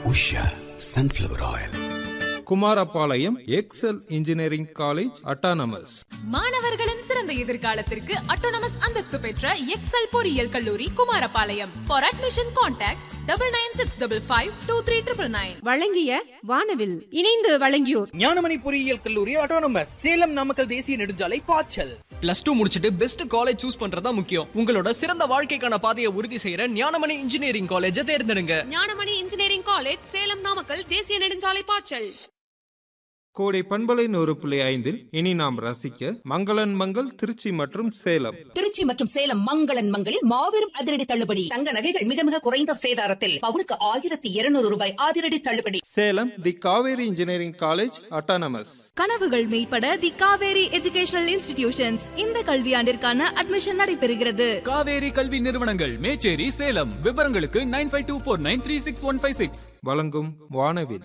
Usha sunflower oil Kumarapalayam Excel engineering college autonomous மாணவர்களின் சிறந்த எதிர்காலத்திற்கு அட்டோனமஸ் அந்தஸ்து பெற்ற எக்ஸல் பொறியியல் கல்லூரி Kumarapalayam for admission contact double nine six double five two three triple nine வழங்கிய வானவில் இணைந்து வழங்கியோர் ஞானமணி பொறியியல் கல்லூரி ஆட்டோனமஸ் சேலம் நாமக்கல் தேசிய நெடுஞ்சாலை பாய்ச்சல் பிளஸ் டூ முடிச்சுட்டு பெஸ்ட் காலேஜ் சூஸ் பண்றதா முக்கியம் உங்களோட சிறந்த வாழ்க்கைக்கான பாதையை உறுதி செய்யற ஞானமணி இன்ஜினியரிங் காலேஜை தேர்ந்தெடுங்க ஞானமணி இன்ஜினியரிங் காலேஜ் சேலம் நாமக்கல் தேசிய நெடுஞ்சாலை பாய்ச்சல் கோடை பண்பலை நூறு புள்ளி ஐந்தில் இனி நாம் ரசிக்க மங்களன் மங்கள் திருச்சி மற்றும் சேலம் திருச்சி மற்றும் சேலம் மங்களன் மங்களில் மாபெரும் அதிரடி தள்ளுபடி தங்க நகைகள் மிக மிக குறைந்த சேதாரத்தில் பவுனுக்கு ஆயிரத்தி இருநூறு ரூபாய் அதிரடி தள்ளுபடி Salem the Kaveri engineering college autonomous கனவுகள் மெய்ப்பட தி காவேரி எஜுகேஷனல் இன்ஸ்டிடியூஷன்ஸ் இந்த கல்வியாண்டிற்கான அட்மிஷன் நடைபெறுகிறது காவேரி கல்வி நிறுவனங்கள் மேச்சேரி சேலம் விவரங்களுக்கு nine five two four nine three six one five six வழங்கும் வானவில்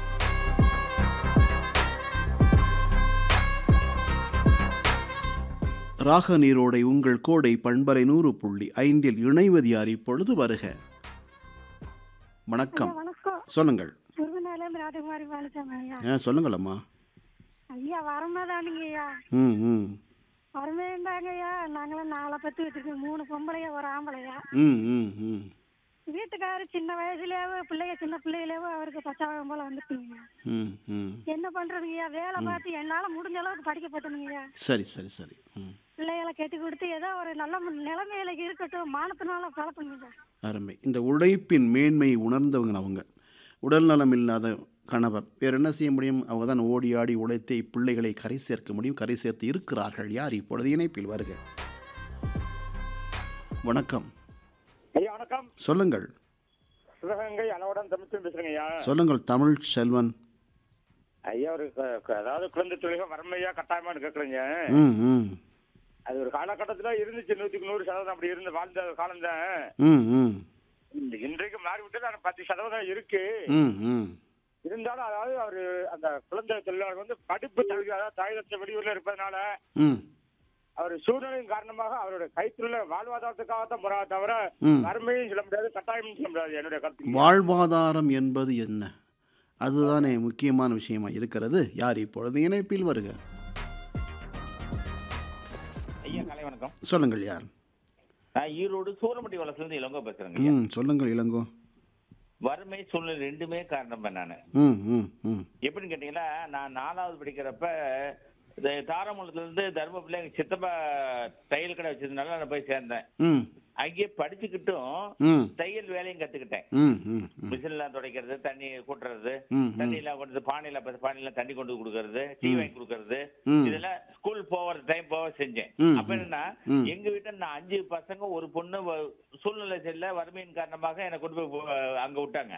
ராக நீரோடை உங்கள் கோடை பண்பரை நூறு புள்ளி ஐந்தில் இணைவது யார் இப்பொழுது வருக வணக்கம் வணக்கம் சொல்லுங்கள் முருகனாலேருந்து ராஜகுமாரி பாலசாமி ஐயா ஆ சொல்லுங்களம்மா ஐயா வரமாதானுங்க ஐயா ம் ம் வரமேண்டாங்க ஐயா நாங்களாம் நாளை பத்து வச்சிருக்கோம் மூணு பொம்பளையா ஒரு ஆம்பளையா ம் ம் ம் வீட்டுக்காரு சின்ன வயசுலயாவே பிள்ளைங்க சின்ன பிள்ளைகளேவோ அவருக்கு பச்சாவகம் போல வந்துட்டுங்க ம் ம் என்ன பண்றதுங்கய்யா வேலை பார்த்து என்னால முடிஞ்ச அளவுக்கு படிக்க போட்டணுங்கய்யா சரி சரி சரி ம் பிள்ளைகளை கெட்டி கொடுத்து ஏதோ ஒரு நல்ல மு- நிலைமையில இருக்கட்டும் மானத்தினால பழப்புங்க அருமை இந்த உழைப்பின் மேன்மையை உணர்ந்தவங்க அவங்க உடல் நலம் இல்லாத கணவர் வேற என்ன செய்ய முடியும் அவங்க தான் ஓடி ஆடி உழைத்து பிள்ளைகளை கரை சேர்க்க முடியும் கரை சேர்த்து இருக்கிறார்கள் யார் இப்பொழுது இணைப்பில் வருக வணக்கம் ஐயா வணக்கம் சொல்லுங்கள் சிவகங்கை அளவுடன் தமிழ்ச்சி பேசுறேங்க ஐயா சொல்லுங்கள் தமிழ் செல்வன் ஐயா ஒரு க- க- அதாவது குழந்தை தொழில்கள் வறுமையா கட்டாயமான்னு கேக்குறீங்க ம் ம் அது ஒரு காலகட்டத்துல இருந்துச்சு நூத்துக்கு நூறு சதவீதம் அப்படி இருந்து வாழ்ந்த காலம் தான் ம் ம் இன்றைக்கு மாறிவிட்டு ஆனா பத்து சதவீதம் இருக்கு ம் ம் இருந்தாலும் அதாவது அவரு அந்த குழந்தை தொழிலாளர் வந்து படிப்பு தகுதி அதாவது தாயகத்த வெளியூர்ல இருப்பதனால ம் அவர் சூழ்நிலையின் காரணமாக அவருடைய கைத்தொழில வாழ்வாதாரத்துக்காக தான் போறா தவிர ம். வறுமையும் சொல்ல முடியாது கட்டாயமும் சொல்ல முடியாது என்னுடைய கருத்து வாழ்வாதாரம் என்பது என்ன அதுதானே முக்கியமான விஷயமா இருக்கிறது யார் இப்பொழுது இணைப்பில் வருக ஐயா காலை வணக்கம் சொல்லுங்கள் யார் நான் ஈரோடு சூரமட்டி வளசுல இருந்து இளங்கோ பேசுறேங்க ஐயா. ம் சொல்லுங்கள் இளங்கோ வறுமை சூழ்நிலை ரெண்டுமே காரணம் தான் நானு ம் ம் ம் எப்படின்னு கேட்டீங்கன்னா நான் நாலாவது படிக்கிறப்ப இந்த தாராமங்கலத்துல இருந்து தர்மபுரியில எங்க சித்தப்பா தையல் கடை வச்சிருந்தனால நான் போய் சேர்ந்தேன் ம் அங்கேயே படிச்சுக்கிட்டும் ம் தையல் வேலையும் கத்துக்கிட்டேன் ம் ம் ம் மிஷின்லாம் துடைக்கிறது தண்ணி கூட்டுறது ம், ம். தண்ணி எல்லாம் கொண்டு பானையில பத்து பானையில தண்ணி கொண்டு வந்து கொடுக்கறது டீ வாங்கி கொடுக்கறது ம். இதெல்லாம் ஸ்கூல் போகிற டைம் போக செஞ்சேன் ம், அப்ப என்னன்னா ம். எங்க வீட்டுல நான் அஞ்சு பசங்க ஒரு பொண்ணு வ- சூழ்நிலை சரியில்லை வறுமையின் காரணமாக என்னை கொண்டு போய் போ- அங்க விட்டாங்க